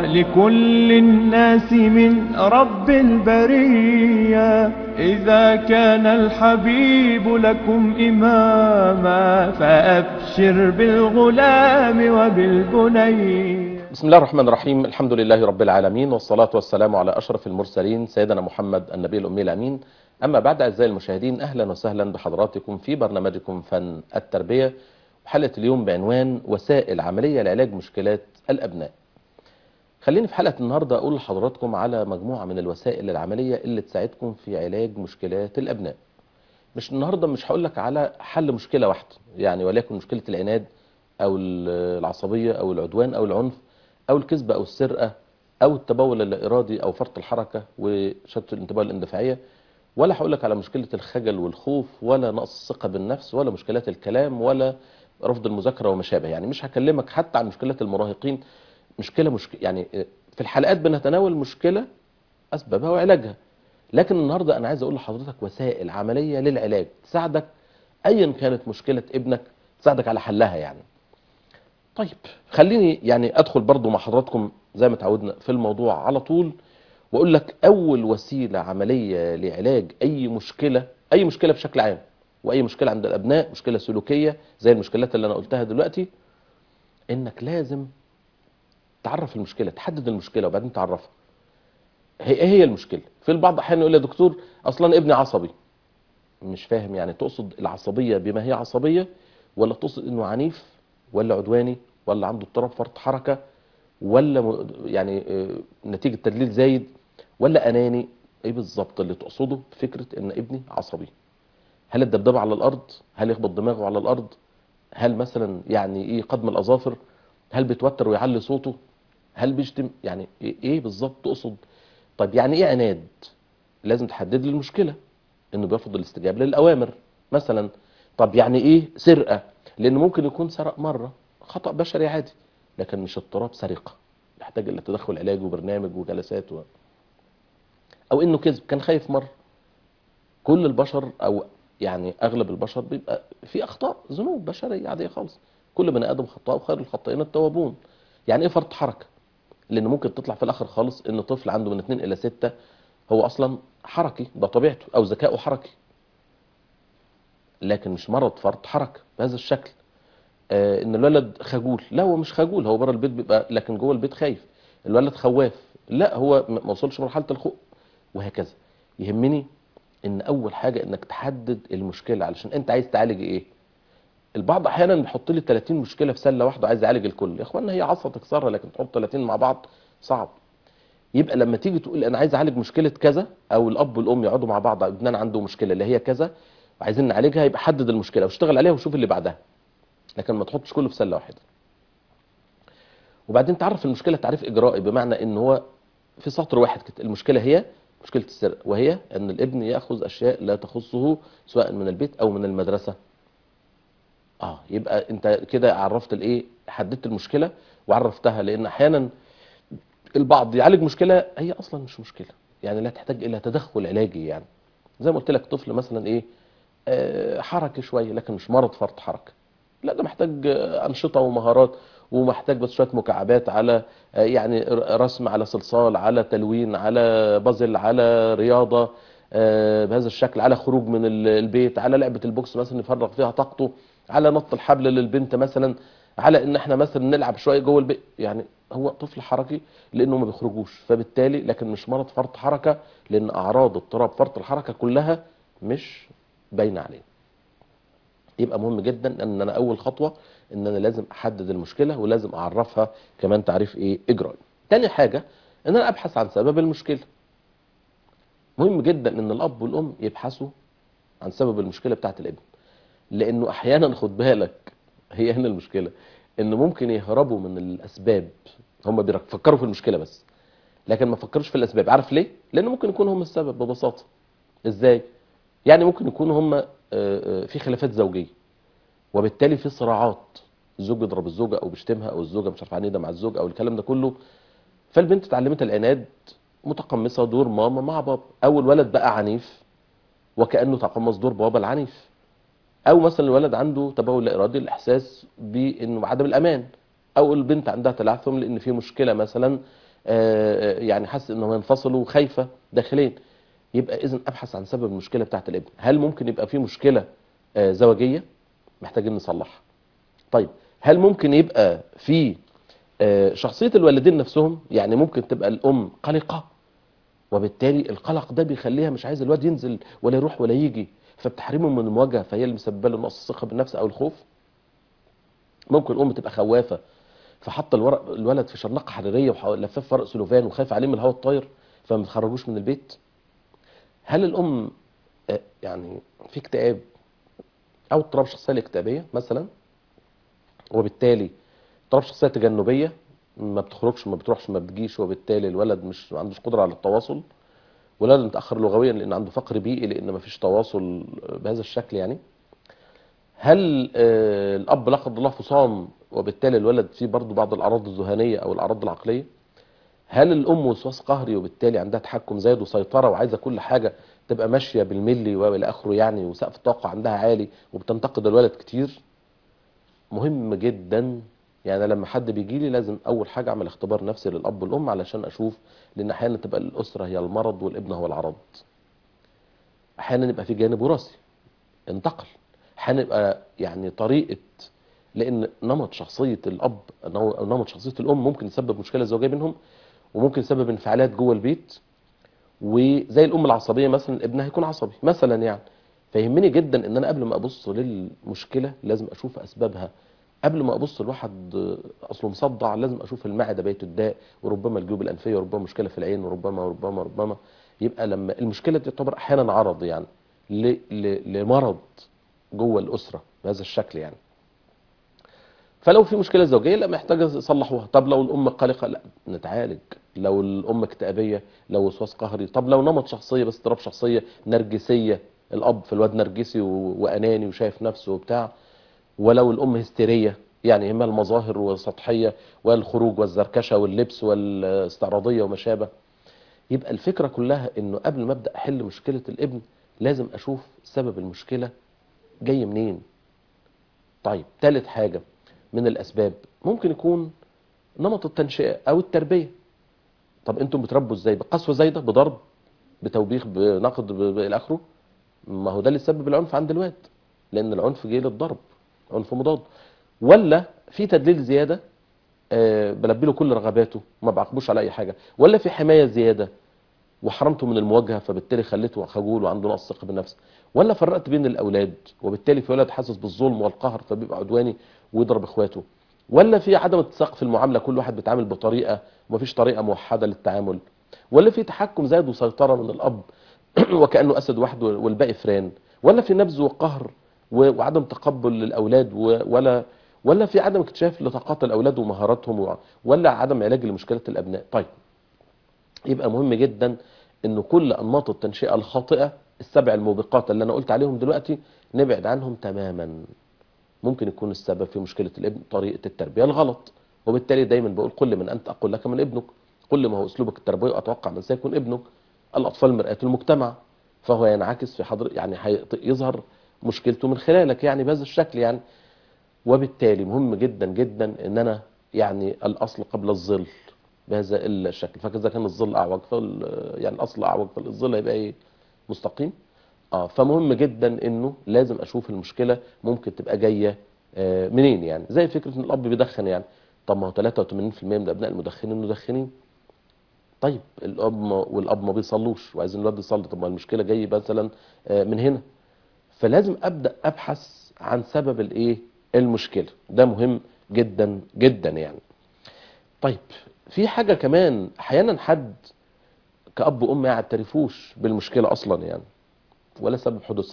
لكل الناس من رب البرية إذا كان الحبيب لكم إماما فأبشر بالغلام وبالبني بسم الله الرحمن الرحيم الحمد لله رب العالمين والصلاة والسلام على أشرف المرسلين سيدنا محمد النبي الأمي الأمين أما بعد أعزائي المشاهدين أهلا وسهلا بحضراتكم في برنامجكم فن التربية حلقة اليوم بعنوان وسائل عملية لعلاج مشكلات الأبناء خليني في حلقة النهاردة أقول لحضراتكم على مجموعة من الوسائل العملية اللي تساعدكم في علاج مشكلات الأبناء مش النهاردة مش هقول لك على حل مشكلة واحدة يعني وليكن مشكلة العناد أو العصبية أو العدوان أو العنف أو الكذب أو السرقة أو التبول اللا إرادي أو فرط الحركة وشتت الانتباه الاندفاعية ولا هقول لك على مشكلة الخجل والخوف ولا نقص الثقة بالنفس ولا مشكلات الكلام ولا رفض المذاكرة وما شابه يعني مش هكلمك حتى عن مشكلات المراهقين مشكلة مشكلة يعني في الحلقات بنتناول مشكلة أسبابها وعلاجها لكن النهاردة أنا عايز أقول لحضرتك وسائل عملية للعلاج تساعدك أيا كانت مشكلة ابنك تساعدك على حلها يعني طيب خليني يعني أدخل برضو مع حضراتكم زي ما تعودنا في الموضوع على طول وأقول لك أول وسيلة عملية لعلاج أي مشكلة أي مشكلة بشكل عام وأي مشكلة عند الأبناء مشكلة سلوكية زي المشكلات اللي أنا قلتها دلوقتي إنك لازم تعرف المشكلة تحدد المشكلة وبعدين تعرفها هي ايه هي المشكلة في البعض احيانا يقول يا دكتور اصلا ابني عصبي مش فاهم يعني تقصد العصبية بما هي عصبية ولا تقصد انه عنيف ولا عدواني ولا عنده اضطراب فرط حركة ولا م... يعني نتيجة تدليل زايد ولا اناني ايه بالظبط اللي تقصده فكرة ان ابني عصبي هل الدبدبة على الارض هل يخبط دماغه على الارض هل مثلا يعني ايه قدم الاظافر هل بيتوتر ويعلي صوته هل بيشتم يعني ايه بالظبط تقصد طيب يعني ايه عناد لازم تحدد لي المشكله انه بيرفض الاستجابه للاوامر مثلا طب يعني ايه سرقه لان ممكن يكون سرق مره خطا بشري عادي لكن مش اضطراب سرقه يحتاج الى تدخل علاجي وبرنامج وجلسات و... او انه كذب كان خايف مره كل البشر او يعني اغلب البشر بيبقى في اخطاء ذنوب بشريه عاديه خالص كل بني ادم خطاء وخير الخطائين التوابون يعني ايه فرط حركه لان ممكن تطلع في الاخر خالص ان طفل عنده من 2 الى 6 هو اصلا حركي ده طبيعته او ذكائه حركي لكن مش مرض فرط حركه بهذا الشكل آه ان الولد خجول لا هو مش خجول هو بره البيت بيبقى لكن جوه البيت خايف الولد خواف لا هو ما وصلش مرحله الخوف وهكذا يهمني ان اول حاجه انك تحدد المشكله علشان انت عايز تعالج ايه البعض احيانا بيحط لي 30 مشكله في سله واحده عايز يعالج الكل يا اخوانا هي عصا تكسرها لكن تحط 30 مع بعض صعب يبقى لما تيجي تقول انا عايز اعالج مشكله كذا او الاب والام يقعدوا مع بعض ابننا عنده مشكله اللي هي كذا وعايزين نعالجها يبقى حدد المشكله واشتغل عليها وشوف اللي بعدها لكن ما تحطش كله في سله واحده وبعدين تعرف المشكله تعريف اجرائي بمعنى ان هو في سطر واحد كده المشكله هي مشكله السرقه وهي ان الابن ياخذ اشياء لا تخصه سواء من البيت او من المدرسه اه يبقى انت كده عرفت الايه حددت المشكله وعرفتها لان احيانا البعض يعالج مشكله هي اصلا مش مشكله يعني لا تحتاج الى تدخل علاجي يعني زي ما قلت لك طفل مثلا ايه آه حركي شويه لكن مش مرض فرط حركه لا ده محتاج انشطه ومهارات ومحتاج بس شويه مكعبات على آه يعني رسم على صلصال على تلوين على بازل على رياضه آه بهذا الشكل على خروج من البيت على لعبه البوكس مثلا يفرغ فيها طاقته على نط الحبل للبنت مثلا على ان احنا مثلا نلعب شويه جوه البيت يعني هو طفل حركي لانه ما بيخرجوش فبالتالي لكن مش مرض فرط حركه لان اعراض اضطراب فرط الحركه كلها مش باينه عليه يبقى مهم جدا ان انا اول خطوه ان انا لازم احدد المشكله ولازم اعرفها كمان تعريف ايه اجرائي تاني حاجه ان انا ابحث عن سبب المشكله مهم جدا ان الاب والام يبحثوا عن سبب المشكله بتاعت الابن لانه احيانا خد بالك هي هنا المشكله ان ممكن يهربوا من الاسباب هم بيفكروا في المشكله بس لكن ما فكروش في الاسباب عارف ليه لانه ممكن يكون هم السبب ببساطه ازاي يعني ممكن يكونوا هم في خلافات زوجيه وبالتالي في صراعات الزوج بيضرب الزوجه او بيشتمها او الزوجه مش عارفه عنيده مع الزوج او الكلام ده كله فالبنت اتعلمت العناد متقمصه دور ماما مع بابا او الولد بقى عنيف وكانه تقمص دور بابا العنيف او مثلا الولد عنده تبول لا ارادي الاحساس بانه عدم الامان او البنت عندها تلعثم لان في مشكله مثلا آه، يعني حاسس انهم ينفصلوا خايفه داخليا يبقى اذا ابحث عن سبب المشكله بتاعت الابن هل ممكن يبقى في مشكله آه، زواجيه محتاجين نصلحها طيب هل ممكن يبقى في آه، شخصيه الوالدين نفسهم يعني ممكن تبقى الام قلقه وبالتالي القلق ده بيخليها مش عايز الواد ينزل ولا يروح ولا يجي فبتحرمه من المواجهه فهي اللي مسببه له نقص الثقه بالنفس او الخوف ممكن الام تبقى خوافه فحط الورق الولد في شرنقه حريريه ولفاه في ورق سلوفان وخايف عليه من الهواء الطاير فما تخرجوش من البيت هل الام آه، يعني في اكتئاب او اضطراب شخصيه الاكتئابيه مثلا وبالتالي اضطراب شخصيه تجنبيه ما بتخرجش ما بتروحش ما بتجيش وبالتالي الولد مش ما عندوش قدره على التواصل والولد متاخر لغويا لان عنده فقر بيئي لان ما فيش تواصل بهذا الشكل يعني هل آه، الاب لا قدر الله فصام وبالتالي الولد فيه برضه بعض الاعراض الذهانيه او الاعراض العقليه هل الام وسواس قهري وبالتالي عندها تحكم زايد وسيطره وعايزه كل حاجه تبقى ماشيه بالملي والى اخره يعني وسقف الطاقه عندها عالي وبتنتقد الولد كتير مهم جدا يعني لما حد بيجي لي لازم اول حاجه اعمل اختبار نفسي للاب والام علشان اشوف لان احيانا تبقى الاسره هي المرض والابن هو العرض احيانا يبقى في جانب وراثي انتقل احيانا يبقى يعني طريقه لان نمط شخصيه الاب او نمط شخصيه الام ممكن يسبب مشكله زوجيه بينهم وممكن يسبب انفعالات جوه البيت وزي الام العصبيه مثلا ابنها هيكون عصبي مثلا يعني فيهمني جدا ان انا قبل ما ابص للمشكله لازم اشوف اسبابها قبل ما ابص لواحد اصله مصدع لازم اشوف المعده بيته الداء وربما الجيوب الانفيه وربما مشكله في العين وربما وربما وربما يبقى لما المشكله دي تعتبر احيانا عرض يعني ل- ل- لمرض جوه الاسره بهذا الشكل يعني فلو في مشكله زوجيه لا محتاجه يصلحوها طب لو الام قلقه لا نتعالج لو الام اكتئابيه لو وسواس قهري طب لو نمط شخصيه بس اضطراب شخصيه نرجسيه الاب في الواد نرجسي و- واناني وشايف نفسه وبتاع ولو الام هستيريه يعني يهمها المظاهر والسطحيه والخروج والزركشه واللبس والاستعراضيه وما شابه يبقى الفكره كلها انه قبل ما ابدا احل مشكله الابن لازم اشوف سبب المشكله جاي منين طيب ثالث حاجه من الاسباب ممكن يكون نمط التنشئه او التربيه طب انتم بتربوا ازاي بقسوه زايده بضرب بتوبيخ بنقد ب- ب- الى اخره ما هو ده اللي سبب العنف عند الواد لان العنف جاي للضرب عنف مضاد ولا في تدليل زياده آه، بلبي له كل رغباته ما بعاقبوش على اي حاجه ولا في حمايه زياده وحرمته من المواجهه فبالتالي خليته خجول وعنده نقص ثقه بالنفس ولا فرقت بين الاولاد وبالتالي في ولد حاسس بالظلم والقهر فبيبقى عدواني ويضرب اخواته ولا في عدم اتساق في المعامله كل واحد بيتعامل بطريقه ومفيش طريقه موحده للتعامل ولا في تحكم زايد وسيطره من الاب وكانه اسد وحده والباقي فران ولا في نبذ وقهر و- وعدم تقبل للاولاد و- ولا ولا في عدم اكتشاف لطاقات الاولاد ومهاراتهم و- ولا عدم علاج لمشكلات الابناء طيب يبقى مهم جدا ان كل انماط التنشئه الخاطئه السبع الموبقات اللي انا قلت عليهم دلوقتي نبعد عنهم تماما ممكن يكون السبب في مشكله الابن طريقه التربيه الغلط وبالتالي دايما بقول كل من انت اقول لك من ابنك كل ما هو اسلوبك التربوي اتوقع من سيكون ابنك الاطفال مرآة المجتمع فهو ينعكس في حضر يعني هي- يظهر مشكلته من خلالك يعني بهذا الشكل يعني وبالتالي مهم جدا جدا ان انا يعني الاصل قبل الظل بهذا الشكل فاذا كان الظل اعوج فال يعني الاصل اعوج فالظل هيبقى ايه مستقيم اه فمهم جدا انه لازم اشوف المشكله ممكن تبقى جايه آه، منين يعني زي فكره ان الاب بيدخن يعني طب ما هو 83% من ابناء المدخنين مدخنين طيب الاب ما والاب ما بيصلوش وعايزين الولاد يصلي طب ما المشكله جايه مثلا آه، من هنا فلازم ابدا ابحث عن سبب الايه المشكله ده مهم جدا جدا يعني طيب في حاجه كمان احيانا حد كاب وام ما يعترفوش بالمشكله اصلا يعني ولا سبب حدوثها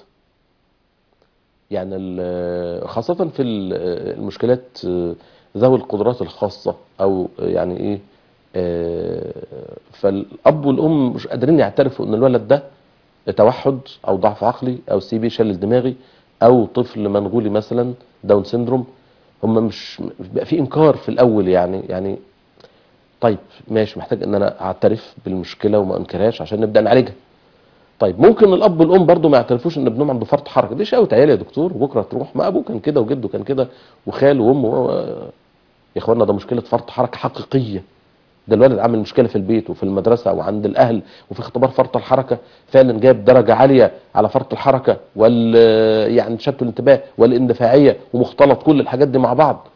يعني ال- خاصة في ال- المشكلات ذوي القدرات الخاصة أو يعني إيه آه، فالأب والأم مش قادرين يعترفوا إن الولد ده توحد أو ضعف عقلي أو سي بي شلل دماغي أو طفل منغولي مثلا داون سيندروم هم مش بقى في إنكار في الأول يعني يعني طيب ماشي محتاج إن أنا أعترف بالمشكلة وما أنكرهاش عشان نبدأ نعالجها طيب ممكن الاب والام برضو ما يعترفوش ان ابنهم عنده فرط حركه دي شقوه عيال يا دكتور وبكره تروح ما ابوه كان كده وجده كان كده وخاله وامه و- يا اخوانا ده مشكله فرط حركه حقيقيه ده الولد عامل مشكله في البيت وفي المدرسه وعند الاهل وفي اختبار فرط الحركه فعلا جاب درجه عاليه على فرط الحركه وال يعني تشتت الانتباه والاندفاعيه ومختلط كل الحاجات دي مع بعض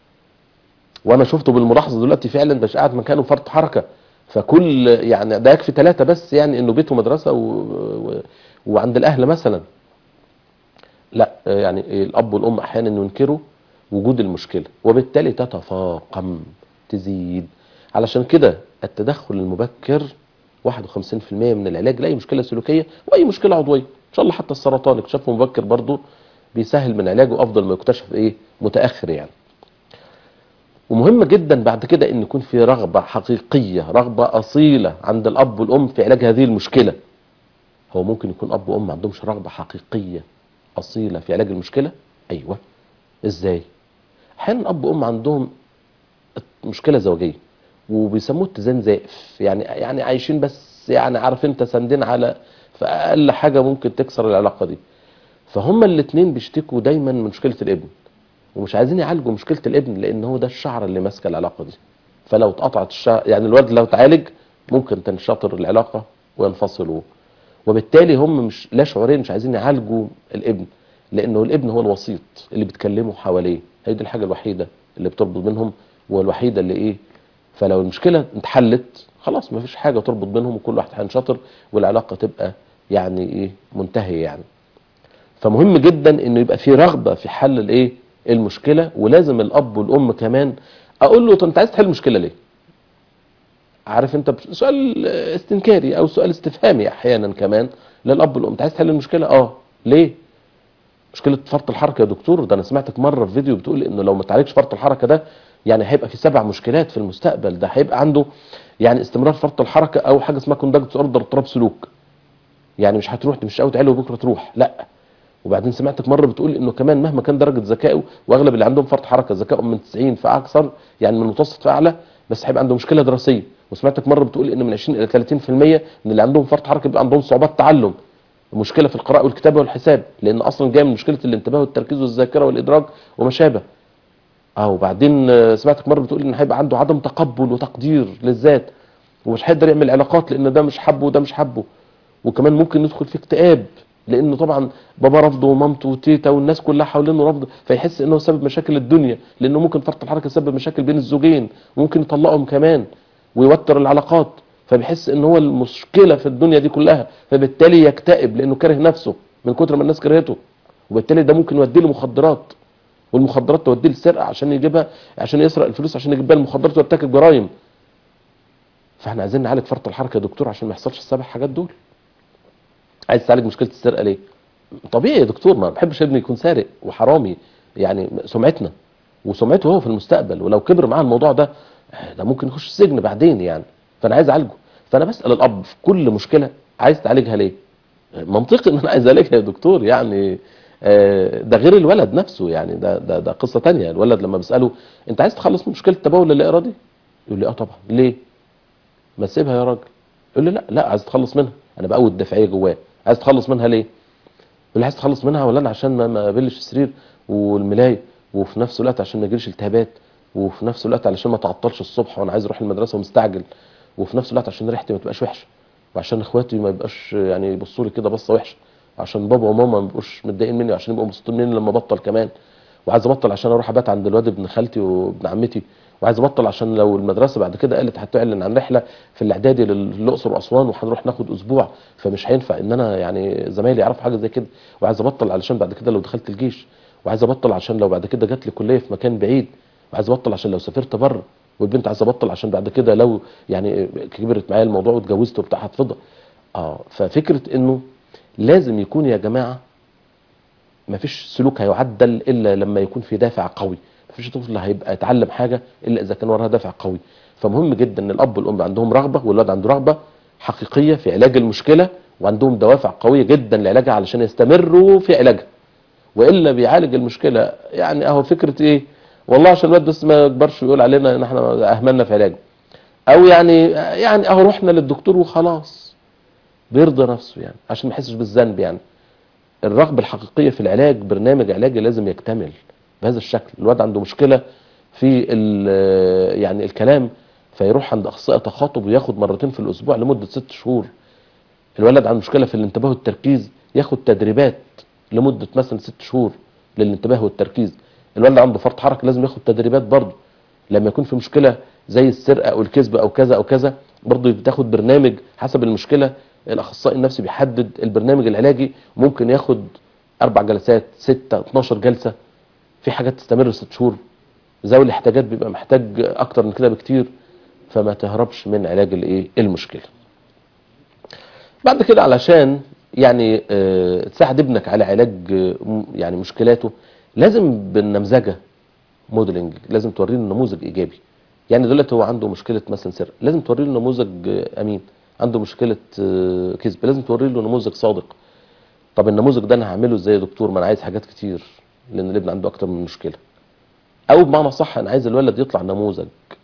وانا شفته بالملاحظه دلوقتي فعلا مش قاعد مكانه فرط حركه فكل يعني ده يكفي ثلاثه بس يعني انه بيت ومدرسه و... و... وعند الاهل مثلا لا يعني الاب والام احيانا ينكروا وجود المشكله وبالتالي تتفاقم تزيد علشان كده التدخل المبكر 51% من العلاج لاي مشكله سلوكيه واي مشكله عضويه ان شاء الله حتى السرطان اكتشافه مبكر برضه بيسهل من علاجه افضل ما يكتشف ايه متاخر يعني ومهم جدا بعد كده ان يكون في رغبه حقيقيه رغبه اصيله عند الاب والام في علاج هذه المشكله هو ممكن يكون اب وام ما عندهمش رغبه حقيقيه اصيله في علاج المشكله ايوه ازاي احيانا الاب وام عندهم مشكله زوجيه وبيسموه اتزان زائف يعني يعني عايشين بس يعني عارف انت ساندين على فاقل حاجه ممكن تكسر العلاقه دي فهم الاثنين بيشتكوا دايما من مشكله الابن ومش عايزين يعالجوا مشكله الابن لان هو ده الشعر اللي ماسكه العلاقه دي فلو اتقطعت الشعر يعني الولد لو اتعالج ممكن تنشطر العلاقه وينفصلوا وبالتالي هم مش لا شعورين مش عايزين يعالجوا الابن لانه الابن هو الوسيط اللي بيتكلموا حواليه هي دي الحاجه الوحيده اللي بتربط بينهم والوحيده اللي ايه فلو المشكله اتحلت خلاص ما فيش حاجه تربط بينهم وكل واحد هينشطر والعلاقه تبقى يعني ايه منتهيه يعني فمهم جدا انه يبقى في رغبه في حل الايه المشكله ولازم الاب والام كمان اقول له طب انت عايز تحل المشكله ليه عارف انت سؤال استنكاري او سؤال استفهامي احيانا كمان للاب والام انت عايز تحل المشكله اه ليه مشكله فرط الحركه يا دكتور ده انا سمعتك مره في فيديو بتقول انه لو ما تعالجش فرط الحركه ده يعني هيبقى في سبع مشكلات في المستقبل ده هيبقى عنده يعني استمرار فرط الحركه او حاجه اسمها كوندكت اوردر اضطراب سلوك يعني مش هتروح مش قوي تعالي وبكره تروح لا وبعدين سمعتك مره بتقول انه كمان مهما كان درجه ذكائه واغلب اللي عندهم فرط حركه ذكائهم من 90 فاكثر يعني من المتوسط فاعلى بس هيبقى عنده مشكله دراسيه وسمعتك مره بتقول ان من 20 الى 30% من اللي عندهم فرط حركه بيبقى عندهم صعوبات تعلم مشكله في القراءه والكتابه والحساب لان اصلا جايه من مشكله الانتباه والتركيز والذاكره والادراك وما شابه اه وبعدين سمعتك مره بتقول ان هيبقى عنده عدم تقبل وتقدير للذات ومش هيقدر يعمل علاقات لان ده مش حبه وده مش حبه وكمان ممكن يدخل في اكتئاب لانه طبعا بابا رفضه ومامته وتيتا والناس كلها حوالينه رفض فيحس انه سبب مشاكل الدنيا لانه ممكن فرط الحركه يسبب مشاكل بين الزوجين وممكن يطلقهم كمان ويوتر العلاقات فبيحس ان هو المشكله في الدنيا دي كلها فبالتالي يكتئب لانه كاره نفسه من كتر ما الناس كرهته وبالتالي ده ممكن يوديه لمخدرات والمخدرات توديه للسرقه عشان يجيبها عشان يسرق الفلوس عشان يجيب بيها المخدرات ويرتكب جرائم فاحنا عايزين نعالج فرط الحركه يا دكتور عشان ما يحصلش السبع حاجات دول عايز تعالج مشكله السرقه ليه طبيعي يا دكتور ما بحبش ابني يكون سارق وحرامي يعني سمعتنا وسمعته هو في المستقبل ولو كبر معاه الموضوع ده ده ممكن يخش السجن بعدين يعني فانا عايز اعالجه فانا بسال الاب في كل مشكله عايز تعالجها ليه منطقي ان انا عايز اعالجها يا دكتور يعني ده غير الولد نفسه يعني ده ده ده قصه تانية الولد لما بساله انت عايز تخلص من مشكله التبول اللا ارادي يقول لي اه طبعا ليه ما تسيبها يا راجل يقول لي لا لا عايز تخلص منها انا بقوي الدافعيه جواه عايز تخلص منها ليه يقول لي عايز تخلص منها ولا انا عشان ما ما ابلش السرير والملايه وفي نفس الوقت عشان ما يجيليش التهابات وفي نفس الوقت علشان ما تعطلش الصبح وانا عايز اروح المدرسه ومستعجل وفي نفس الوقت عشان ريحتي ما تبقاش وحشه وعشان اخواتي ما يبقاش يعني يبصوا لي كده بصه وحشه عشان بابا وماما ما يبقوش متضايقين مني وعشان يبقوا مبسوطين مني لما ابطل كمان وعايز ابطل عشان اروح ابات عند الواد ابن خالتي وابن عمتي وعايز ابطل عشان لو المدرسه بعد كده قالت هتعلن عن رحله في الاعدادي للاقصر واسوان وهنروح ناخد اسبوع فمش هينفع ان انا يعني زمايلي يعرفوا حاجه زي كده وعايز ابطل علشان بعد كده لو دخلت الجيش وعايز ابطل عشان لو بعد كده جات لي كليه في مكان بعيد وعايز ابطل عشان لو سافرت بره والبنت عايزه ابطل عشان بعد كده لو يعني كبرت معايا الموضوع واتجوزت وبتاع هتفضل اه ففكره انه لازم يكون يا جماعه ما فيش سلوك هيعدل الا لما يكون في دافع قوي ما فيش طفل هيبقى يتعلم حاجه الا اذا كان وراها دافع قوي فمهم جدا ان الاب والام عندهم رغبه والولد عنده رغبه حقيقيه في علاج المشكله وعندهم دوافع قويه جدا لعلاجها علشان يستمروا في علاجها والا بيعالج المشكله يعني اهو فكره ايه والله عشان الواد بس ما يكبرش ويقول علينا ان احنا اهملنا في علاجه او يعني يعني اهو رحنا للدكتور وخلاص بيرضى نفسه يعني عشان ما يحسش بالذنب يعني الرغبه الحقيقيه في العلاج برنامج علاجي لازم يكتمل بهذا الشكل الواد عنده مشكله في يعني الكلام فيروح عند اخصائي تخاطب وياخد مرتين في الاسبوع لمده ست شهور الولد عنده مشكله في الانتباه والتركيز ياخد تدريبات لمده مثلا ست شهور للانتباه والتركيز الولد عنده فرط حركه لازم ياخد تدريبات برضه لما يكون في مشكله زي السرقه او الكذب او كذا او كذا برضه بتاخد برنامج حسب المشكله الاخصائي النفسي بيحدد البرنامج العلاجي ممكن ياخد اربع جلسات ستة 12 جلسه في حاجات تستمر ست شهور ذوي الاحتياجات بيبقى محتاج اكتر من كده بكتير فما تهربش من علاج الايه المشكله بعد كده علشان يعني آه، تساعد ابنك على علاج آه، م- يعني مشكلاته لازم بالنمذجه موديلنج لازم توري له نموذج ايجابي يعني دلوقتي هو عنده مشكله مثلا سرقه لازم توري له نموذج آه، امين عنده مشكله آه، كذب لازم توري له نموذج صادق طب النموذج ده انا هعمله ازاي يا دكتور ما انا عايز حاجات كتير لان الابن عنده اكتر من مشكله او بمعنى صح انا عايز الولد يطلع نموذج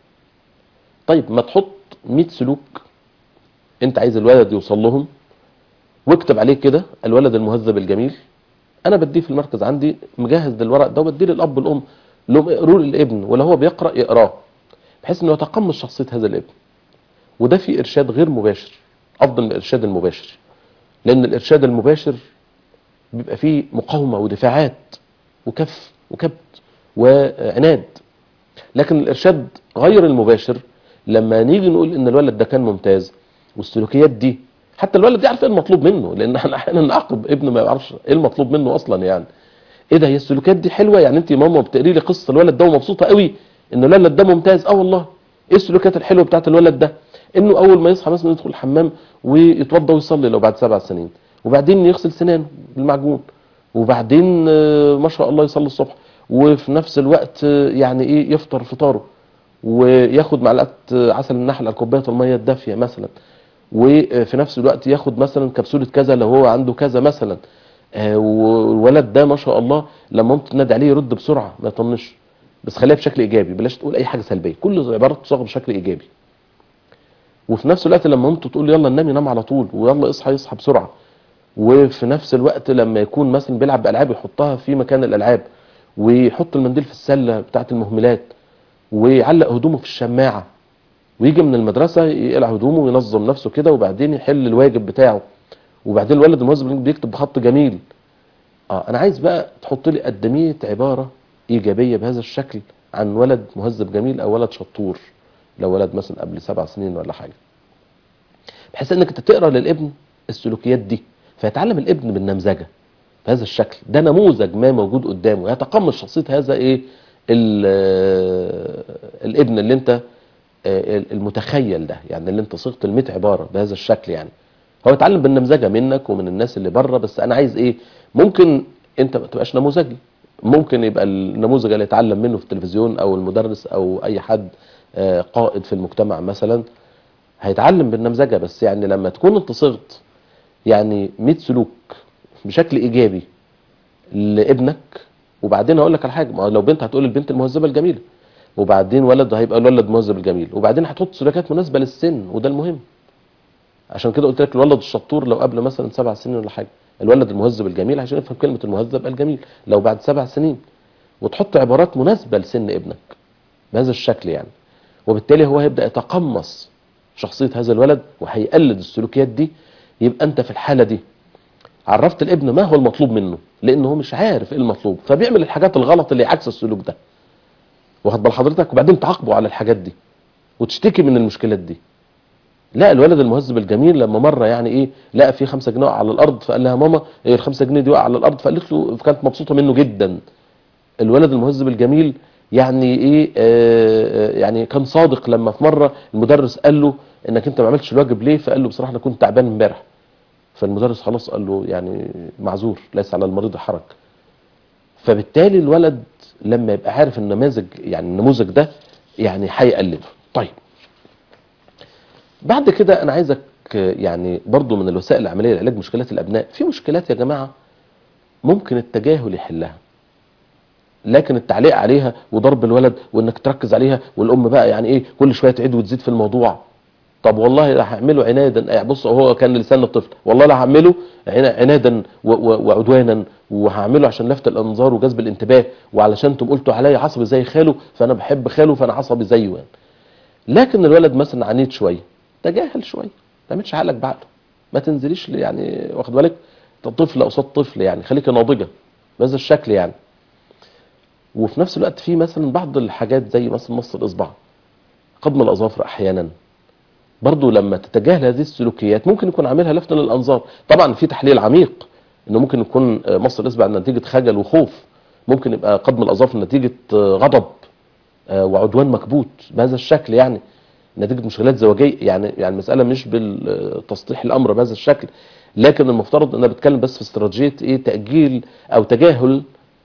طيب ما تحط 100 سلوك انت عايز الولد يوصل لهم واكتب عليه كده الولد المهذب الجميل انا بديه في المركز عندي مجهز للورق ده وبديه للاب والام لهم اقروا للابن ولو هو بيقرا يقراه بحيث انه يتقمص شخصيه هذا الابن وده في ارشاد غير مباشر افضل من الارشاد المباشر لان الارشاد المباشر بيبقى فيه مقاومه ودفاعات وكف وكبت وعناد لكن الارشاد غير المباشر لما نيجي نقول ان الولد ده كان ممتاز والسلوكيات دي حتى الولد يعرف ايه المطلوب منه لان احنا احيانا نعاقب ابن ما يعرفش ايه المطلوب منه اصلا يعني ايه ده هي السلوكيات دي حلوه يعني انت يا ماما بتقري لي قصه الولد ده ومبسوطه قوي ان الولد ده ممتاز اه والله ايه السلوكيات الحلوه بتاعت الولد ده انه اول ما يصحى مثلا يدخل الحمام ويتوضى ويصلي لو بعد سبع سنين وبعدين يغسل سنانه بالمعجون وبعدين آه، ما شاء الله يصلي الصبح وفي نفس الوقت آه، يعني ايه يفطر فطاره وياخد معلقه آه، عسل النحل على كوبايه الميه الدافيه مثلا وفي نفس الوقت ياخد مثلا كبسوله كذا لو هو عنده كذا مثلا آه، والولد ده ما شاء الله لما مامته تنادي عليه يرد بسرعه ما يطنش بس خليها بشكل ايجابي بلاش تقول اي حاجه سلبيه كل عبارات تصاغ بشكل ايجابي وفي نفس الوقت لما مامته تقول يلا نام ينام على طول ويلا اصحى يصحى بسرعه وفي نفس الوقت لما يكون مثلا بيلعب بالعاب يحطها في مكان الالعاب ويحط المنديل في السله بتاعه المهملات ويعلق هدومه في الشماعه ويجي من المدرسه يقلع هدومه وينظم نفسه كده وبعدين يحل الواجب بتاعه وبعدين الولد المهذب بيكتب بخط جميل اه انا عايز بقى تحط لي قد 100 عباره ايجابيه بهذا الشكل عن ولد مهذب جميل او ولد شطور لو ولد مثلا قبل سبع سنين ولا حاجه بحيث انك انت تقرا للابن السلوكيات دي فيتعلم الابن بالنمذجه بهذا الشكل ده نموذج ما موجود قدامه يتقمص شخصيه هذا ايه ال- آه، الابن اللي انت آه، المتخيل ده يعني اللي انت صيغت ال 100 عباره بهذا الشكل يعني هو يتعلم بالنمذجه منك ومن الناس اللي بره بس انا عايز ايه ممكن انت ما تبقاش نموذجي ممكن يبقى النموذج اللي يتعلم منه في التلفزيون او المدرس او اي حد آه، قائد في المجتمع مثلا هيتعلم بالنمذجه بس يعني لما تكون انت صغت يعني 100 سلوك بشكل ايجابي لابنك وبعدين هقول لك على حاجه ما هو لو بنت هتقول البنت المهذبه الجميله وبعدين ولد هيبقى الولد مهذب الجميل وبعدين هتحط سلوكيات مناسبه للسن وده المهم عشان كده قلت لك الولد الشطور لو قبل مثلا سبع سنين ولا حاجه الولد المهذب الجميل عشان يفهم كلمه المهذب الجميل لو بعد سبع سنين وتحط عبارات مناسبه لسن ابنك بهذا الشكل يعني وبالتالي هو هيبدا يتقمص شخصيه هذا الولد وهيقلد السلوكيات دي يبقى انت في الحاله دي عرفت الابن ما هو المطلوب منه لانه هو مش عارف ايه المطلوب فبيعمل الحاجات الغلط اللي عكس السلوك ده واخد بال حضرتك وبعدين تعاقبه على الحاجات دي وتشتكي من المشكلات دي لا الولد المهذب الجميل لما مره يعني ايه لقى في خمسة جنيه وقع على الارض فقال لها ماما ايه الخمسة جنيه دي وقع على الارض فقالت له كانت مبسوطه منه جدا الولد المهذب الجميل يعني ايه آه آه، يعني كان صادق لما في مره المدرس قال له انك انت ما عملتش الواجب ليه فقال له بصراحه انا كنت تعبان امبارح فالمدرس خلاص قال له يعني معذور ليس على المريض حرج فبالتالي الولد لما يبقى عارف النماذج يعني النموذج ده يعني هيقلده طيب بعد كده انا عايزك يعني برضو من الوسائل العمليه لعلاج مشكلات الابناء في مشكلات يا جماعه ممكن التجاهل يحلها لكن التعليق عليها وضرب الولد وانك تركز عليها والام بقى يعني ايه كل شويه تعيد وتزيد في الموضوع طب والله لا هعمله عنادا بص هو كان لسان الطفل والله لا هعمله عنا- عنادا و- و- وعدوانا وهعمله عشان لفت الانظار وجذب الانتباه وعلشان انتم قلتوا عليا عصبي زي خاله فانا بحب خاله فانا عصبي زيه يعني لكن الولد مثلا عنيد شويه تجاهل شويه ما تعملش عقلك بعقله ما تنزليش ل- يعني واخد بالك أنت طفل قصاد طفل يعني خليك ناضجه بهذا الشكل يعني وفي نفس الوقت في مثلا بعض الحاجات زي مثلا مص الاصبع قضم الاظافر احيانا برضو لما تتجاهل هذه السلوكيات ممكن يكون عاملها لفت للانظار طبعا في تحليل عميق انه ممكن يكون آه، مص الاصبع نتيجه خجل وخوف ممكن يبقى قضم الاظافر نتيجه آه، غضب آه، وعدوان مكبوت بهذا الشكل يعني نتيجه مشكلات زواجيه يعني يعني المساله مش بالتسطيح الامر بهذا الشكل لكن المفترض ان انا بتكلم بس في استراتيجيه ايه تاجيل او تجاهل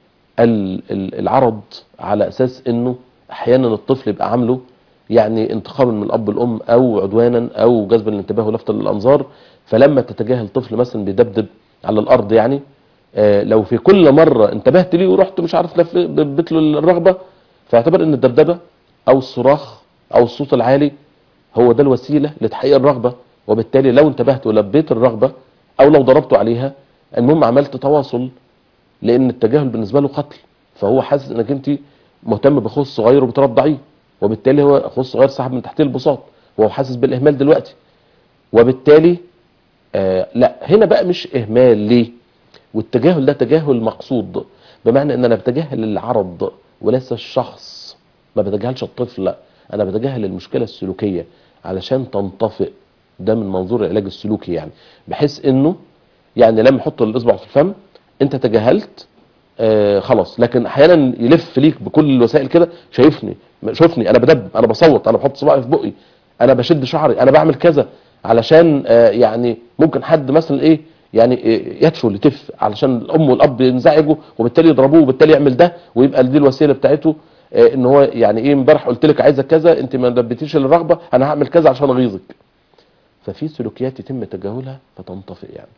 ال- ال- العرض على اساس انه احيانا الطفل يبقى عامله يعني انتقاما من الاب والام او عدوانا او جذبا للانتباه ولفتا للانظار فلما تتجاهل طفل مثلا بيدبدب على الارض يعني آه، لو في كل مره انتبهت ليه ورحت مش عارف لف- دبت له الرغبه فاعتبر ان الدبدبه او الصراخ او الصوت العالي هو ده الوسيله لتحقيق الرغبه وبالتالي لو انتبهت ولبيت الرغبه او لو ضربته عليها المهم عملت تواصل لان التجاهل بالنسبه له قتل فهو حاسس انك انت مهتم باخوه الصغير وبترضعيه وبالتالي هو اخوه الصغير سحب من تحتيه البساط وهو حاسس بالاهمال دلوقتي وبالتالي آه لا هنا بقى مش اهمال ليه والتجاهل ده تجاهل مقصود بمعنى ان انا بتجاهل العرض وليس الشخص ما بتجاهلش الطفل لا انا بتجاهل المشكله السلوكيه علشان تنطفئ ده من منظور العلاج السلوكي يعني بحيث انه يعني لما احط الاصبع في الفم انت تجاهلت آه خلاص لكن احيانا يلف ليك بكل الوسائل كده شايفني شوفني انا بدب انا بصوت انا بحط صباعي في بقي انا بشد شعري انا بعمل كذا علشان آه يعني ممكن حد مثلا ايه يعني إيه يدفل يتف علشان الام والاب ينزعجوا وبالتالي يضربوه وبالتالي يعمل ده ويبقى دي الوسيله بتاعته آه ان هو يعني ايه امبارح قلت لك عايزه كذا انت ما دبتيش الرغبه انا هعمل كذا عشان اغيظك ففي سلوكيات يتم تجاهلها فتنطفئ يعني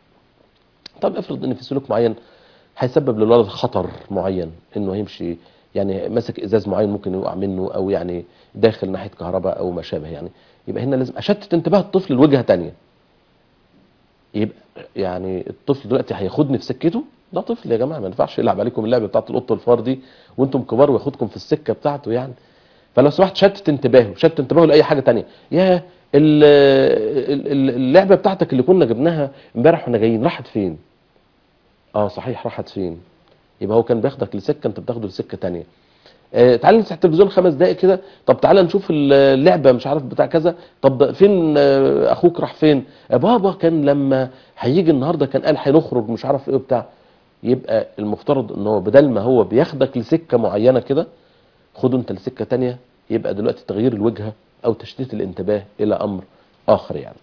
طب افرض ان في سلوك معين هيسبب للولد خطر معين انه هيمشي يعني ماسك ازاز معين ممكن يقع منه او يعني داخل ناحيه كهرباء او ما شابه يعني يبقى هنا لازم اشتت انتباه الطفل لوجهه تانية يبقى يعني الطفل دلوقتي هياخدني في سكته ده طفل يا جماعه ما ينفعش يلعب عليكم اللعبه بتاعت القط الفار دي وانتم كبار وياخدكم في السكه بتاعته يعني فلو سمحت شتت انتباهه شتت انتباهه لاي حاجه تانية يا ال- ال- ال- اللعبه بتاعتك اللي كنا جبناها امبارح واحنا جايين راحت فين اه صحيح راحت فين يبقى هو كان بياخدك لسكه انت بتاخده لسكه تانية آه تعالى نفتح التلفزيون خمس دقائق كده طب تعالى نشوف اللعبه مش عارف بتاع كذا طب فين آه اخوك راح فين آه بابا كان لما هيجي النهارده كان قال هنخرج مش عارف ايه وبتاع يبقى المفترض ان هو بدل ما هو بياخدك لسكه معينه كده خده انت لسكه تانية يبقى دلوقتي تغيير الوجهه او تشتيت الانتباه الى امر اخر يعني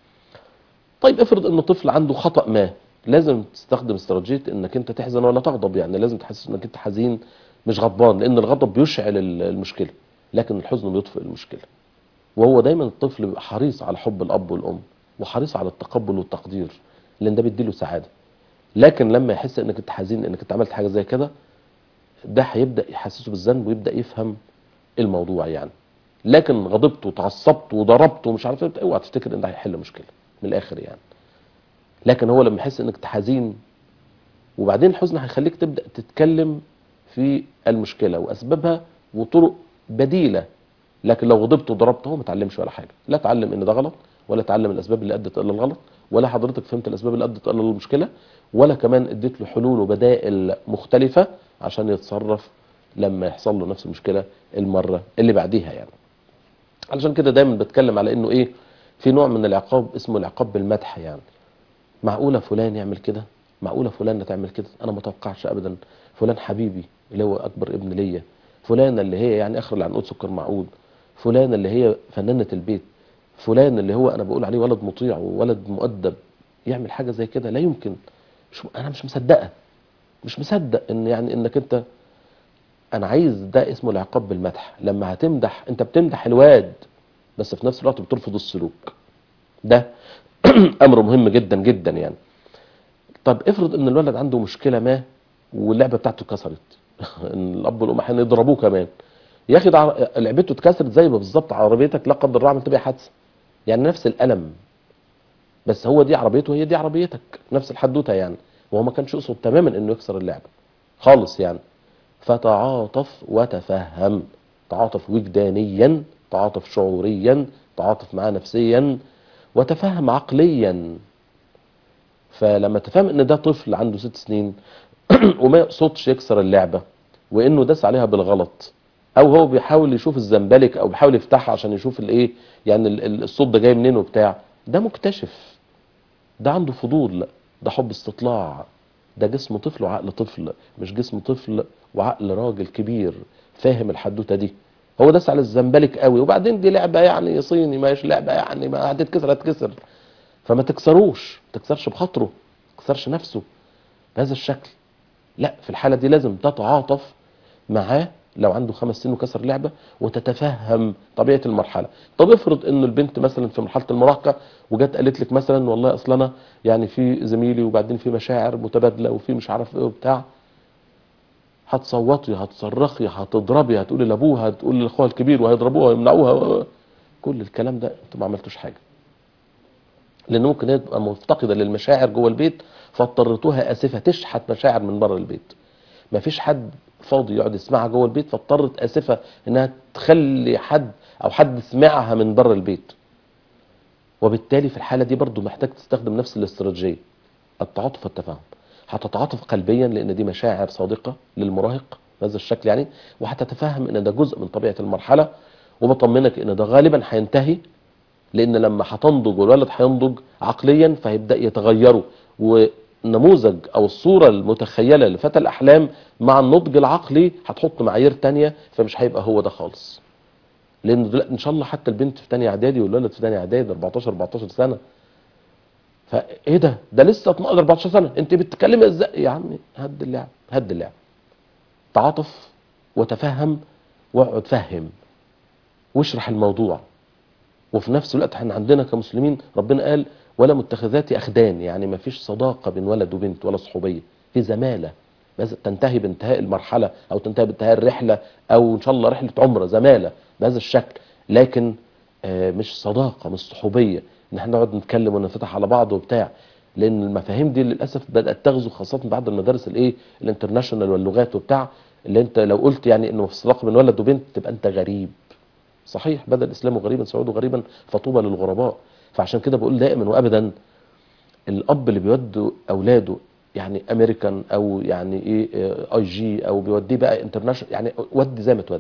طيب افرض ان طفل عنده خطأ ما لازم تستخدم استراتيجيه انك انت تحزن ولا تغضب يعني لازم تحسس انك انت حزين مش غضبان لان الغضب بيشعل ال- المشكله لكن الحزن بيطفئ المشكله وهو دايما الطفل بيبقى حريص على حب الاب والام وحريص على التقبل والتقدير لان ده بيديله سعاده لكن لما يحس انك انت حزين انك انت عملت حاجه زي كده ده هيبدا يحسسه بالذنب ويبدا يفهم الموضوع يعني لكن غضبت وتعصبت وضربت ومش عارف ايه اوعى تفتكر ان ده هيحل مشكله من الاخر يعني لكن هو لما يحس انك انت حزين وبعدين الحزن هيخليك تبدا تتكلم في المشكله واسبابها وطرق بديله لكن لو غضبت وضربت هو ما اتعلمش ولا حاجه لا اتعلم ان ده غلط ولا اتعلم الاسباب اللي ادت الى الغلط ولا حضرتك فهمت الاسباب اللي ادت الى المشكله ولا كمان اديت له حلول وبدائل مختلفه عشان يتصرف لما يحصل له نفس المشكله المره اللي بعديها يعني علشان كده دايما بتكلم على انه ايه في نوع من العقاب اسمه العقاب بالمدح يعني معقوله فلان يعمل كده معقوله فلانه تعمل كده انا ما اتوقعش ابدا فلان حبيبي اللي هو اكبر ابن ليا فلانه اللي هي يعني اخر العنقود سكر معقود فلانه اللي هي فنانه البيت فلان اللي هو انا بقول عليه ولد مطيع وولد مؤدب يعمل حاجه زي كده لا يمكن مش انا مش مصدقه مش مصدق ان يعني انك انت انا عايز ده اسمه العقاب بالمدح لما هتمدح انت بتمدح الواد بس في نفس الوقت بترفض السلوك ده امر مهم جدا جدا يعني طب افرض ان الولد عنده مشكله ما واللعبه بتاعته اتكسرت ان الاب والام احيانا يضربوه كمان يا اخي ده ع- لعبته اتكسرت زي ما بالظبط عربيتك لا قدر الله عملت بيها حادثه يعني نفس الالم بس هو دي عربيته وهي دي عربيتك نفس الحدوته يعني وهو ما كانش يقصد تماما انه يكسر اللعبه خالص يعني فتعاطف وتفهم تعاطف وجدانيا تعاطف شعوريا تعاطف معاه نفسيا وتفهم عقليا فلما تفهم ان ده طفل عنده ست سنين وما يقصدش يكسر اللعبة وانه داس عليها بالغلط او هو بيحاول يشوف الزنبلك او بيحاول يفتحها عشان يشوف الايه يعني ال- ال- الصوت ده جاي منين وبتاع ده مكتشف ده عنده فضول ده حب استطلاع ده جسم طفل وعقل طفل مش جسم طفل وعقل راجل كبير فاهم الحدوته دي هو داس على الزنبلك قوي وبعدين دي لعبه يعني صيني ما هيش لعبه يعني ما هتتكسر هتكسر فما تكسروش ما تكسرش بخاطره ما تكسرش نفسه بهذا الشكل لا في الحاله دي لازم تتعاطف معاه لو عنده خمس سنين وكسر لعبه وتتفهم طبيعه المرحله طب افرض ان البنت مثلا في مرحله المراهقه وجت قالت لك مثلا والله اصل انا يعني في زميلي وبعدين في مشاعر متبادله وفي مش عارف ايه وبتاع هتصوتي هتصرخي هتضربي هتقولي لابوها هتقولي لاخوها الكبير وهيضربوها ويمنعوها و- كل الكلام ده انتوا ما عملتوش حاجه لان ممكن هي تبقى مفتقده للمشاعر جوه البيت فاضطرتوها اسفه تشحت مشاعر من بره البيت ما فيش حد فاضي يقعد يسمعها جوه البيت فاضطرت اسفه انها تخلي حد او حد سمعها من بره البيت وبالتالي في الحاله دي برضو محتاج تستخدم نفس الاستراتيجيه التعاطف والتفاهم هتتعاطف قلبيا لان دي مشاعر صادقه للمراهق بهذا الشكل يعني وهتتفهم ان ده جزء من طبيعه المرحله وبطمنك ان ده غالبا هينتهي لان لما هتنضج والولد هينضج عقليا فهيبدا يتغيروا ونموذج او الصوره المتخيله لفتى الاحلام مع النضج العقلي هتحط معايير تانية فمش هيبقى هو ده خالص لان دلوقتي ان شاء الله حتى البنت في تانية اعدادي والولد في تانية اعدادي 14 14 سنه فايه ده ده لسه 12 14 سنه انت بتتكلمي ازاي يا عمي هد اللعب هد اللعب تعاطف وتفهم واقعد فهم واشرح الموضوع وفي نفس الوقت احنا عندنا كمسلمين ربنا قال ولا متخذات اخدان يعني ما فيش صداقه بين ولد وبنت ولا صحوبيه في زماله بس تنتهي بانتهاء المرحله او تنتهي بانتهاء الرحله او ان شاء الله رحله عمره زماله بهذا الشكل لكن آه، مش صداقه مش صحوبيه ان احنا نقعد نتكلم وننفتح على بعض وبتاع لان المفاهيم دي للاسف بدات تغزو خاصه بعد المدارس الايه الانترناشونال واللغات وبتاع اللي انت لو قلت يعني انه في صداقه بين ولد وبنت تبقى انت غريب صحيح بدا الاسلام غريبا سعوده غريبا فطوبى للغرباء فعشان كده بقول دائما وابدا الاب اللي بيودوا اولاده يعني امريكان او يعني ايه اي جي او بيوديه بقى انترناشونال يعني ودي زي ما تودي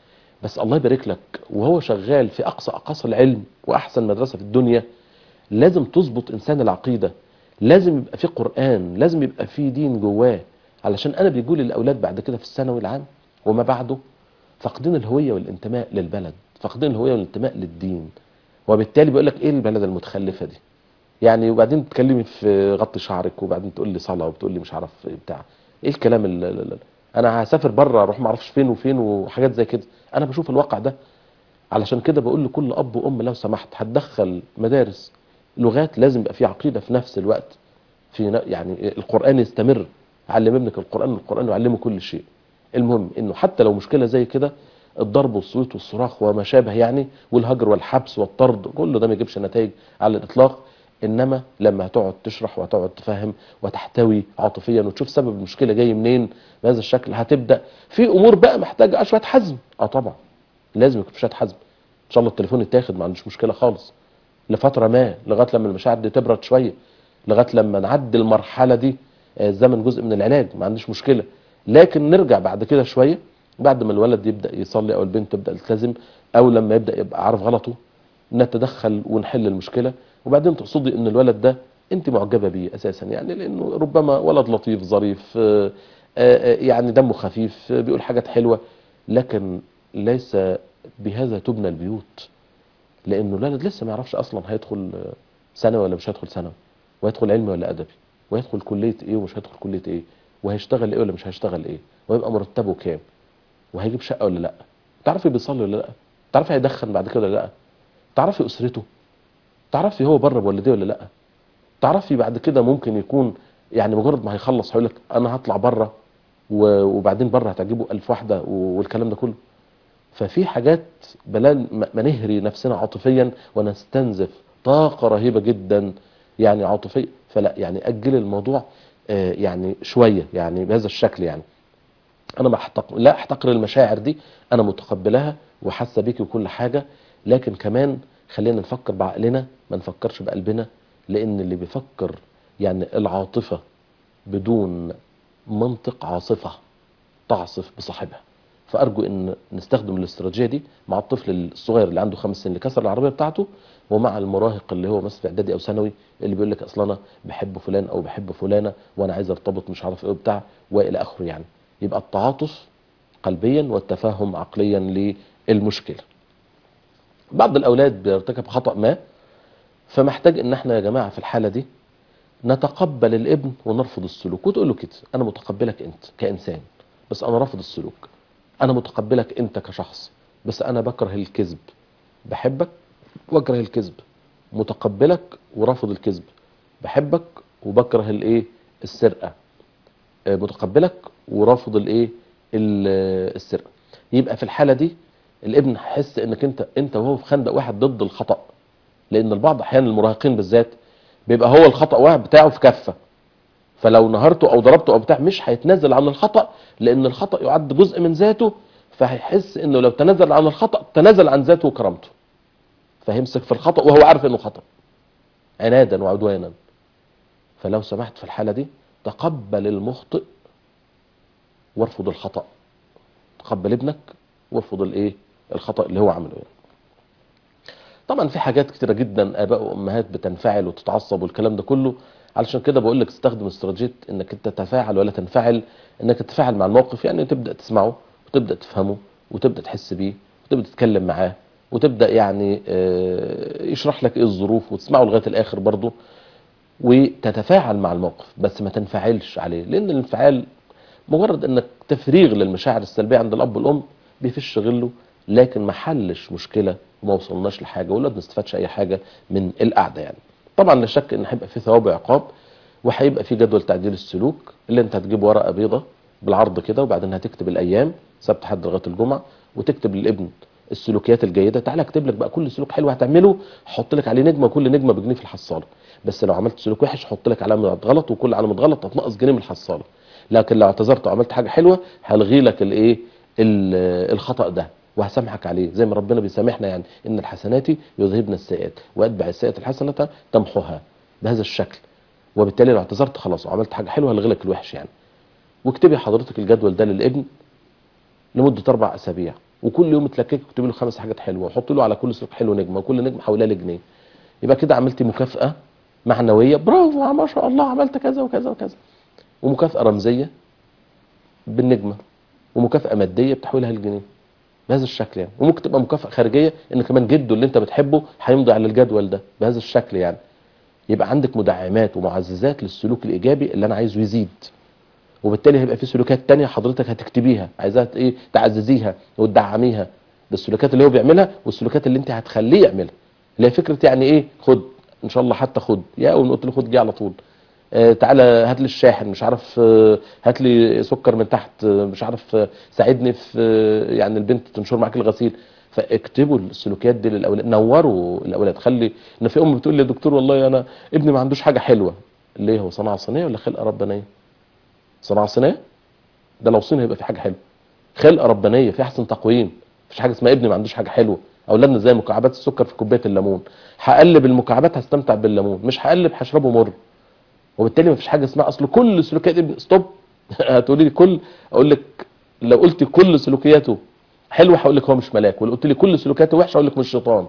بس الله يبارك لك وهو شغال في اقصى اقاصي العلم واحسن مدرسه في الدنيا لازم تظبط انسان العقيده لازم يبقى في قران لازم يبقى في دين جواه علشان انا بيقول للاولاد بعد كده في الثانوي العام وما بعده فاقدين الهويه والانتماء للبلد فاقدين الهويه والانتماء للدين وبالتالي بيقول لك ايه البلد المتخلفه دي يعني وبعدين تتكلمي في غطي شعرك وبعدين تقول لي صلاه وبتقول لي مش عارف إيه بتاع ايه الكلام ال- ال- ال- انا هسافر بره اروح ما اعرفش فين وفين وحاجات زي كده انا بشوف الواقع ده علشان كده بقول لكل اب وام لو سمحت هتدخل مدارس لغات لازم يبقى في عقيده في نفس الوقت في ن- يعني القران يستمر علم ابنك القران القران يعلمه كل شيء المهم انه حتى لو مشكله زي كده الضرب والصوت والصراخ وما شابه يعني والهجر والحبس والطرد كله ده ما يجيبش نتائج على الاطلاق انما لما هتقعد تشرح وهتقعد تفهم وتحتوي عاطفيا وتشوف سبب المشكله جاي منين بهذا الشكل هتبدا في امور بقى محتاجه شويه حزم اه طبعا لازم يكون في شويه حزم ان شاء الله التليفون يتاخد ما عندوش مشكله خالص لفتره ما لغايه لما المشاعر دي تبرد شويه لغايه لما نعدي المرحله دي آه، الزمن جزء من العلاج ما عنديش مشكله لكن نرجع بعد كده شويه بعد ما الولد يبدا يصلي او البنت تبدا تلتزم او لما يبدا يبقى عارف غلطه نتدخل ونحل المشكله وبعدين تقصدي ان الولد ده انت معجبه بيه اساسا يعني لانه ربما ولد لطيف ظريف آه، آه، آه، يعني دمه خفيف آه، بيقول حاجات حلوه لكن ليس بهذا تبنى البيوت لانه الولد لسه ما يعرفش اصلا هيدخل آه، ثانوي ولا مش هيدخل ثانوي وهيدخل علمي ولا ادبي وهيدخل كليه ايه ومش هيدخل كليه ايه وهيشتغل ايه ولا مش هيشتغل ايه ويبقى مرتبه كام وهيجيب شقه ولا لا تعرفي بيصلي ولا لا تعرفي هيدخن بعد كده ولا لا تعرفي اسرته تعرفي هو بره بوالديه ولا لا تعرفي بعد كده ممكن يكون يعني مجرد ما هيخلص هيقول لك انا هطلع بره و- وبعدين بره هتعجبه ألف واحده والكلام ده كله ففي حاجات بلا ما ما نهري نفسنا عاطفيا ونستنزف طاقه رهيبه جدا يعني عاطفيه فلا يعني اجل الموضوع آه، يعني شويه يعني بهذا الشكل يعني انا ما أحتق... لا احتقر المشاعر دي انا متقبلها وحاسه بيكي وكل حاجه لكن كمان خلينا نفكر بعقلنا ما نفكرش بقلبنا لان اللي بيفكر يعني العاطفه بدون منطق عاصفه تعصف بصاحبها فارجو ان نستخدم الاستراتيجيه دي مع الطفل الصغير اللي عنده خمس سنين اللي كسر العربيه بتاعته ومع المراهق اللي هو مثلا في اعدادي او ثانوي اللي بيقول لك اصل انا بحب فلان او بحب فلانه وانا عايز ارتبط مش عارف ايه وبتاع والى اخره يعني يبقى التعاطف قلبيا والتفاهم عقليا للمشكله بعض الاولاد بيرتكب خطا ما فمحتاج ان احنا يا جماعه في الحاله دي نتقبل الابن ونرفض السلوك وتقول له كده انا متقبلك انت كانسان بس انا رافض السلوك انا متقبلك انت كشخص بس انا بكره الكذب بحبك واكره الكذب متقبلك ورافض الكذب بحبك وبكره الايه السرقه آه، متقبلك ورافض الايه ال- السرقه يبقى في الحاله دي الابن حس انك انت انت وهو في خندق واحد ضد الخطا لان البعض احيانا المراهقين بالذات بيبقى هو الخطا واحد بتاعه في كفه فلو نهرته او ضربته او بتاع مش هيتنازل عن الخطا لان الخطا يعد جزء من ذاته فهيحس انه لو تنازل عن الخطا تنازل عن ذاته وكرامته فهيمسك في الخطا وهو عارف انه خطا عنادا وعدوانا فلو سمحت في الحاله دي تقبل المخطئ وارفض الخطا تقبل ابنك وارفض الايه الخطا اللي هو عمله يعني. طبعا في حاجات كتيره جدا اباء وامهات بتنفعل وتتعصب والكلام ده كله علشان كده بقول لك استخدم استراتيجيه انك انت تتفاعل ولا تنفعل انك تتفاعل مع الموقف يعني تبدا تسمعه وتبدا تفهمه وتبدا تحس بيه وتبدا تتكلم معاه وتبدا يعني آه، يشرح لك ايه الظروف وتسمعه لغايه الاخر برضه وتتفاعل مع الموقف بس ما تنفعلش عليه لان الانفعال مجرد انك تفريغ للمشاعر السلبيه عند الاب والام بيفش غله لكن ما حلش مشكله وما وصلناش لحاجه ولا بنستفادش اي حاجه من القعده يعني طبعا لا شك ان هيبقى في ثواب وعقاب وهيبقى في جدول تعديل السلوك اللي انت هتجيب ورقه بيضه بالعرض كده وبعدين هتكتب الايام سبت حد لغايه الجمعه وتكتب للابن السلوكيات الجيده تعالى اكتب لك بقى كل سلوك حلو هتعمله حط لك عليه نجمه وكل نجمه بجنيه في الحصاله بس لو عملت سلوك وحش حط لك علامه غلط وكل علامه غلط هتنقص جنيه من الحصاله لكن لو اعتذرت وعملت حاجه حلوه هلغي لك الايه ال- الخطا ده وهسامحك عليه زي ما ربنا بيسامحنا يعني ان الحسنات يذهبن السيئات واتبع السيئه الحسنه تمحوها بهذا الشكل وبالتالي لو اعتذرت خلاص وعملت حاجه حلوه هلغي لك الوحش يعني واكتبي حضرتك الجدول ده للابن لمده اربع اسابيع وكل يوم تلكك اكتبي له خمس حاجات حلوه وحط له على كل سلوك حلو نجمه وكل نجمه حولها لجنيه يبقى كده عملتي مكافاه معنويه برافو ما شاء الله عملت كذا وكذا وكذا ومكافاه رمزيه بالنجمه ومكافاه ماديه بتحويلها لجنيه بهذا الشكل يعني وممكن تبقى مكافاه خارجيه ان كمان جده اللي انت بتحبه هيمضي على الجدول ده بهذا الشكل يعني يبقى عندك مدعمات ومعززات للسلوك الايجابي اللي انا عايزه يزيد وبالتالي هيبقى في سلوكات تانية حضرتك هتكتبيها عايزاها ت- ايه تعززيها وتدعميها ده السلوكات اللي هو بيعملها والسلوكات اللي انت هتخليه يعملها اللي هي فكره يعني ايه خد ان شاء الله حتى خد يا اول ما قلت له خد جه على طول آه تعالى هات لي الشاحن مش عارف آه هات لي سكر من تحت آه مش عارف آه ساعدني في آه يعني البنت تنشر معاك الغسيل فاكتبوا السلوكيات دي للاولاد نوروا الاولاد خلي ان في ام بتقول لي يا دكتور والله انا ابني ما عندوش حاجه حلوه ليه هو صناعه صينيه ولا خلقه ربانيه صناعه صينيه ده لو صيني هيبقى في حاجه حلوه خلقه ربانيه في احسن تقويم مفيش حاجه اسمها ابني ما عندوش حاجه حلوه اولادنا زي مكعبات السكر في كوبايه الليمون هقلب المكعبات هستمتع بالليمون مش هقلب هشربه مر وبالتالي مفيش حاجه اسمها اصل كل سلوكيات ابني ستوب هتقولي لي كل اقول لك لو قلت كل سلوكياته حلوه هقول لك هو مش ملاك ولو قلت لي كل سلوكياته وحشه اقول لك مش شيطان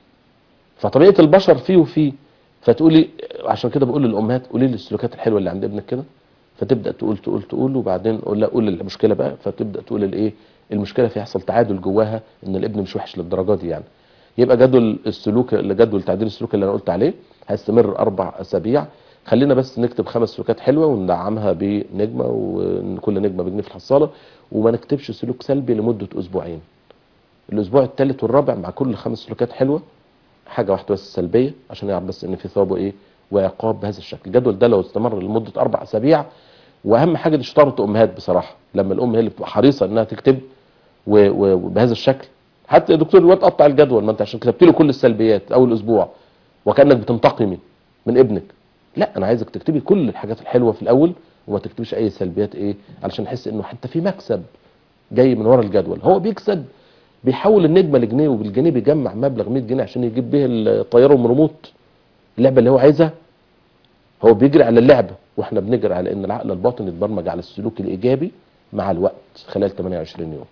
فطبيعه البشر فيه وفيه فتقولي عشان كده بقول للامهات قولي لي السلوكيات الحلوه اللي عند ابنك كده فتبدا تقول تقول تقول وبعدين قول لا قول المشكله بقى فتبدا تقول الايه المشكله فيحصل تعادل جواها ان الابن مش وحش للدرجه دي يعني يبقى جدول السلوك جدول تعديل السلوك اللي انا قلت عليه هيستمر اربع اسابيع خلينا بس نكتب خمس سلوكات حلوه وندعمها بنجمه وكل نجمه بجنيه في الحصاله وما نكتبش سلوك سلبي لمده اسبوعين الاسبوع الثالث والرابع مع كل خمس سلوكات حلوه حاجه واحده بس سلبيه عشان يعرف بس ان في ثواب وايه وعقاب بهذا الشكل الجدول ده لو استمر لمده اربع اسابيع واهم حاجه دي شطاره امهات بصراحه لما الام هي اللي بتبقى حريصه انها تكتب و- و- وبهذا الشكل حتى يا دكتور الواد قطع الجدول ما انت عشان كتبت له كل السلبيات اول اسبوع وكانك بتنتقمي من ابنك لا انا عايزك تكتبي كل الحاجات الحلوه في الاول وما تكتبش اي سلبيات ايه علشان يحس انه حتى في مكسب جاي من ورا الجدول هو بيكسب بيحول النجمه لجنيه وبالجنيه بيجمع مبلغ 100 جنيه عشان يجيب به الطياره والريموت اللعبه اللي هو عايزها هو بيجري على اللعبه واحنا بنجري على ان العقل الباطن يتبرمج على السلوك الايجابي مع الوقت خلال 28 يوم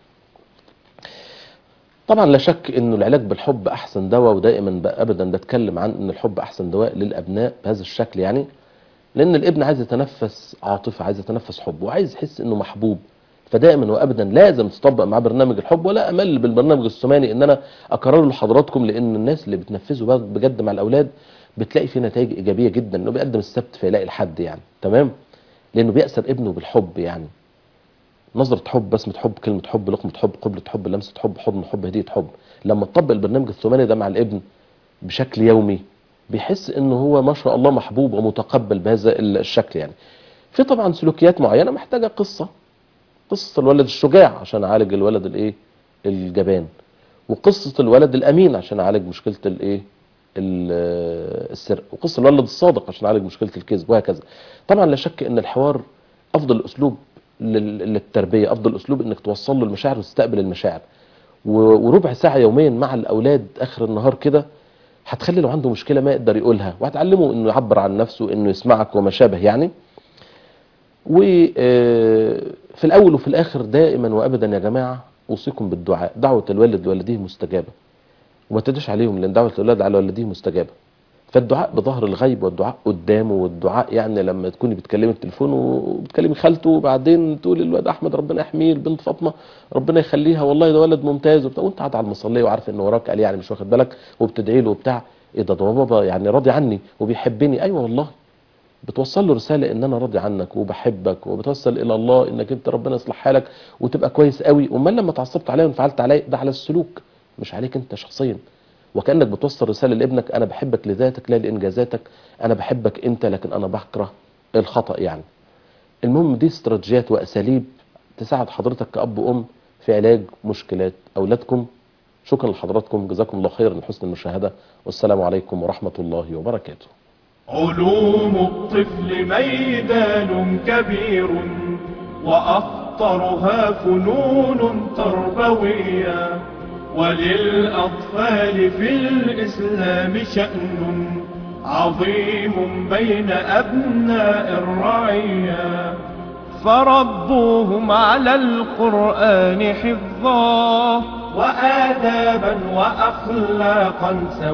طبعا لا شك انه العلاج بالحب احسن دواء ودائما ب- ابدا بتكلم عن ان الحب احسن دواء للابناء بهذا الشكل يعني لان الابن عايز يتنفس عاطفه عايز يتنفس حب وعايز يحس انه محبوب فدائما وابدا لازم تطبق مع برنامج الحب ولا امل بالبرنامج الثماني ان انا اكرره لحضراتكم لان الناس اللي بتنفذه بقى بجد مع الاولاد بتلاقي فيه نتائج ايجابيه جدا انه بيقدم السبت فيلاقي الحد يعني تمام لانه بيأسر ابنه بالحب يعني نظرة حب بسمة حب كلمة حب لقمة حب قبلة حب لمسة حب حضن حب هدية حب لما تطبق البرنامج الثماني ده مع الابن بشكل يومي بيحس انه هو ما شاء الله محبوب ومتقبل بهذا الشكل يعني في طبعا سلوكيات معينة محتاجة قصة قصة الولد الشجاع عشان اعالج الولد الايه الجبان وقصة الولد الامين عشان اعالج مشكلة الايه ال- السرقة وقصة الولد الصادق عشان اعالج مشكلة الكذب وهكذا طبعا لا شك ان الحوار افضل اسلوب لل- للتربية افضل اسلوب انك توصل له المشاعر وتستقبل المشاعر و- وربع ساعة يوميا مع الاولاد اخر النهار كده هتخلي لو عنده مشكلة ما يقدر يقولها وهتعلمه انه يعبر عن نفسه انه يسمعك وما شابه يعني وفي الاول وفي الاخر دائما وابدا يا جماعه اوصيكم بالدعاء دعوه الوالد لوالديه مستجابه وما تدوش عليهم لان دعوه الولاد على والديه مستجابه فالدعاء بظهر الغيب والدعاء قدامه والدعاء يعني لما تكوني بتكلمي التليفون وبتكلمي خالته وبعدين تقولي الواد احمد ربنا يحميه البنت فاطمه ربنا يخليها والله ده ولد ممتاز وبتاع وانت قاعد على المصليه وعارف ان وراك قال يعني مش واخد بالك وبتدعي له وبتاع ايه ده ده بابا يعني راضي عني وبيحبني ايوه والله بتوصل له رساله ان انا راضي عنك وبحبك وبتوصل الى الله انك انت ربنا يصلح حالك وتبقى كويس قوي امال لما اتعصبت عليا وانفعلت عليا ده على السلوك مش عليك انت شخصيا وكانك بتوصل رساله لابنك انا بحبك لذاتك لا لانجازاتك انا بحبك انت لكن انا بكره الخطا يعني المهم دي استراتيجيات واساليب تساعد حضرتك كاب وام في علاج مشكلات اولادكم شكرا لحضراتكم جزاكم الله خيرا لحسن المشاهده والسلام عليكم ورحمه الله وبركاته علوم الطفل ميدان كبير وأخطرها فنون تربوية وللأطفال في الإسلام شأن عظيم بين أبناء الرعية فربوهم على القرآن حفظا وآدابا وأخلاقا سويا